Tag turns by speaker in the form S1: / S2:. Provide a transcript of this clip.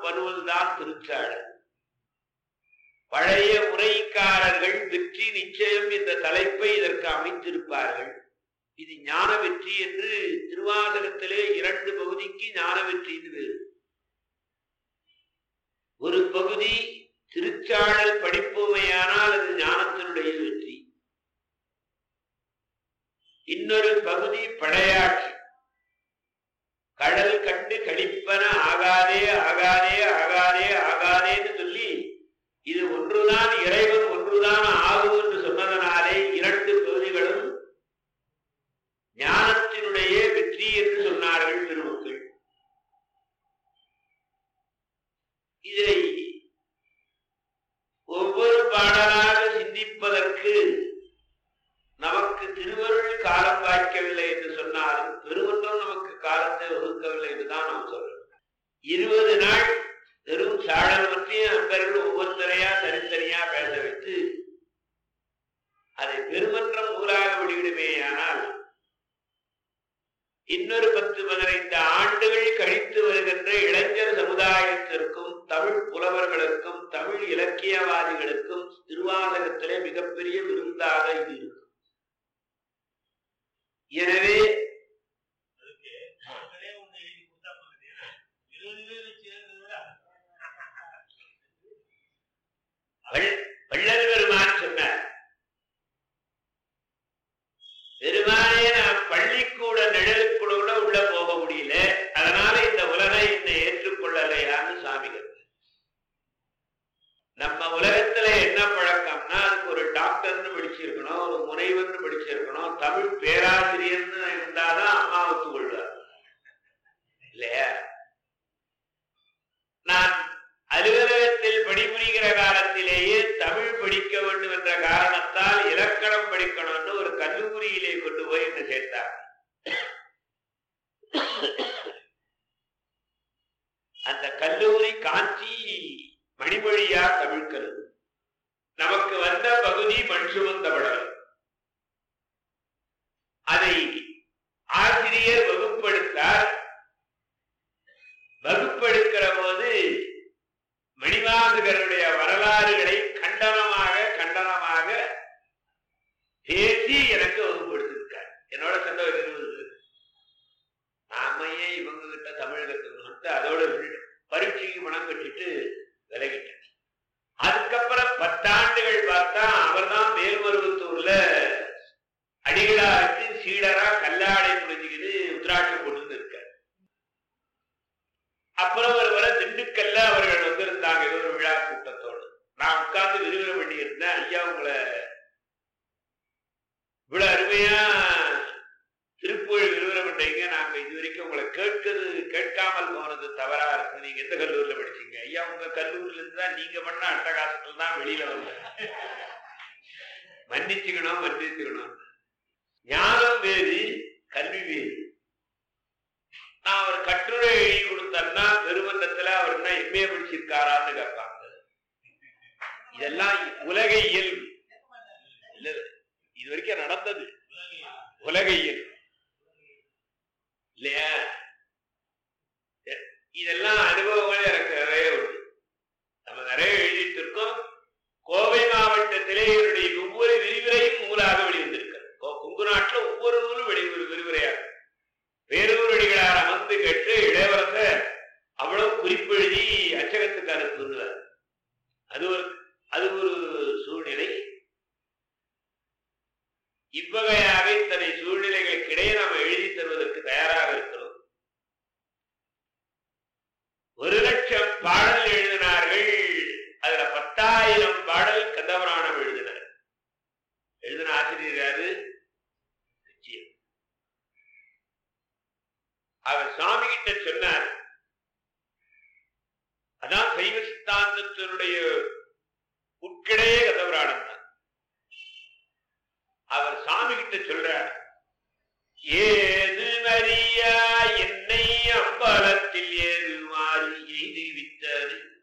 S1: பருவல்தான் திருச்சாளர் பழைய உரைக்காரர்கள் வெற்றி நிச்சயம் என்ற தலைப்பை இதற்கு அமைத்திருப்பார்கள் இது ஞான வெற்றி என்று திருவாசகத்திலே இரண்டு பகுதிக்கு ஞான வெற்றி என்று ஒரு பகுதி திருச்சாழல் படிப்போமையானால் அது ஞானத்தினுடைய வெற்றி இன்னொரு பகுதி படையாட்சி கடல் கண்டு கழிப்பன ஆகாதே ஆகாதே ஆகாதே ஆகாதேன்னு சொல்லி இது ஒன்றுதான் இறைவன் ஒன்றுதான் ஆகும் என்று சொன்னதனாலே இரண்டு பகுதிகளும் ஞானத்தினுடைய வெற்றி என்று சொன்னார்கள் பெருமக்கள் இதை ஒவ்வொரு பாடலாக சிந்திப்பதற்கு நமக்கு திருவருள் காலம் வாய்க்கவில்லை என்று சொன்னாலும் பெருமன்றம் நமக்கு காலத்தை ஒதுக்கவில்லை என்றுதான் நாம் சொல்றோம் இருபது நாள் வெறும் சாடல் பற்றிய அன்பர்கள் ஒவ்வொருத்தரையா தனித்தனியா பேச வைத்து அதை பெருமன்றம் நூலாக வெளியிடுமேயானால் இன்னொரு பத்து பதினைந்து ஆண்டுகள் கழித்து வருகின்ற இளைஞர் சமுதாயத்திற்கும் தமிழ் புலவர்களுக்கும் தமிழ் இலக்கியவாதிகளுக்கும் திருவாசகத்திலே மிகப்பெரிய விருந்தாக இது இருக்கும் எனவே
S2: அதுக்கு மக்களே ஒண்ணு எழுதி கொடுத்தா போகுது இருபது பேர் சேர்ந்ததுல
S1: வள்- வள்ளல் பெருமான் சொன்னார் பெருமானே நான் பள்ளிக்கூட நிழலுக்குள்ள கூட உள்ள போக முடியல அதனால இந்த உலகை என்னை ஏற்றுக்கொள்ளலையான்னு சாமி கேட்டார். நம்ம உலகத்துல என்ன பழக்கம்னா அதுக்கு ஒரு டாக்டர்னு படிச்சிருக்கணும் ஒரு முனைவர்னு படிச்சிருக்கணும் தமிழ் பேராசிரியர்னு இருந்தாதான் அம்மா ஒத்துக்கொள்வார் இல்லையா நான் அலுவலகத்தில் பணிபுரிகிற காலத்திலேயே தமிழ் படிக்க வேண்டும் என்ற காரணத்தால் இலக்கணம் படிக்கணும்னு ஒரு கல்லூரியிலே கொண்டு போய் என்ன சேர்த்தார் அந்த கல்லூரி காஞ்சி மணிமொழியா தமிழ் கல்லூரி நமக்கு வந்த பகுதி மண் சுமந்த படலம் அதை ஆசிரியர் வகுப்படுத்தார் வகுப்பெடுக்கிற போது மணிவாசகருடைய வரலாறுகளை கண்டனமாக கண்டனமாக பேசி எனக்கு வகுப்படுத்திருக்கார் என்னோட சண்டை வைக்கிறது நாம ஏன் இவங்க கிட்ட தமிழ் கத்துக்கணும்ட்டு அதோட விட்டுட்டேன் பரீட்சைக்கு பணம் கட்டிட்டு விலகிட்டேன் அதுக்கப்புறம் பத்தாண்டுகள் பார்த்தா அவர்தான் மேல்மருவத்தூர்ல அடிகளாருக்கு சீடரா கல்லாடை புரிஞ்சுக்கிட்டு உத்ராட்சம் போட்டு இருக்கார் அப்புறம் ஒரு வர திண்டுக்கல்ல அவர்கள் வந்திருந்தாங்க ஏதோ ஒரு விழா கூட்டத்தோடு நான் உட்கார்ந்து விரிவுரை பண்ணி இருந்தேன் ஐயா உங்களை இவ்வளவு அருமையா திருப்புகழ் விரிவுரை பண்றீங்க நாங்க இது வரைக்கும் உங்களை கேட்கிறது கேட்காமல் போனது தவறா இருக்கு நீங்க எந்த கல்லூரியில படிச்சீங்க ஐயா உங்க கல்லூரியில இருந்து தான் நீங்க பண்ண அட்டகாசத்துல தான் வெளியில வந்தேன் மன்னிச்சுக்கணும் மன்னிச்சுக்கணும் ஞானம் வேறு கல்வி வேறு நான் அவர் கட்டுரை எழுதி கொடுத்தேன்னா பெருமன்றத்துல அவர் என்ன எம்ஏ படிச்சிருக்காரான்னு கேட்பாங்க இதெல்லாம் உலக இயல்பு இல்ல இது வரைக்கும் நடந்தது உலக இயல்பு இல்லையா எ- இதெல்லாம் அனுபவங்கள் எனக்கு நிறைய உண்டு நம்ம நிறைய எழுதிட்டு இருக்கோம் கோவை மாவட்டத்திலே என்னுடைய ஒவ்வொரு விரிவுரையும் நூலாக வெளிவந்திருக்கிறது கோ- கொங்கு நாட்டுல ஒவ்வொரு நூலும் வெளி விரிவுரையாக வேறூரடிகளார் அமர்ந்து கேட்டு இளையவரசர் அவ்வளவு குறிப்பு எழுதி அச்சகத்துக்கு அனுப்புகிறார் அது ஒரு அது ஒரு சூழ்நிலை இவ்வகையாக இத்தனை சூழ்நிலைகளுக்கு இடையே நாம் எழுதி தருவதற்கு தயாராக இருக்கிறோம் ஒரு லட்சம் பாடல் எழுதினார்கள் அதுல பத்தாயிரம் பாடல் கந்தபுராணம் எழுதினார் எழுதின ஆசிரியர் யாரு நிச்சயம் அவர் சுவாமி கிட்ட சொன்னார் அதான் சைவ சித்தாந்தத்தினுடைய உட்கிடையே கதவராடம் தான் அவர் சாமி கிட்ட சொல்றார் ஏது அறியா என்னை அம்பலத்தில் ஏறுமாறு எய்து வித்தது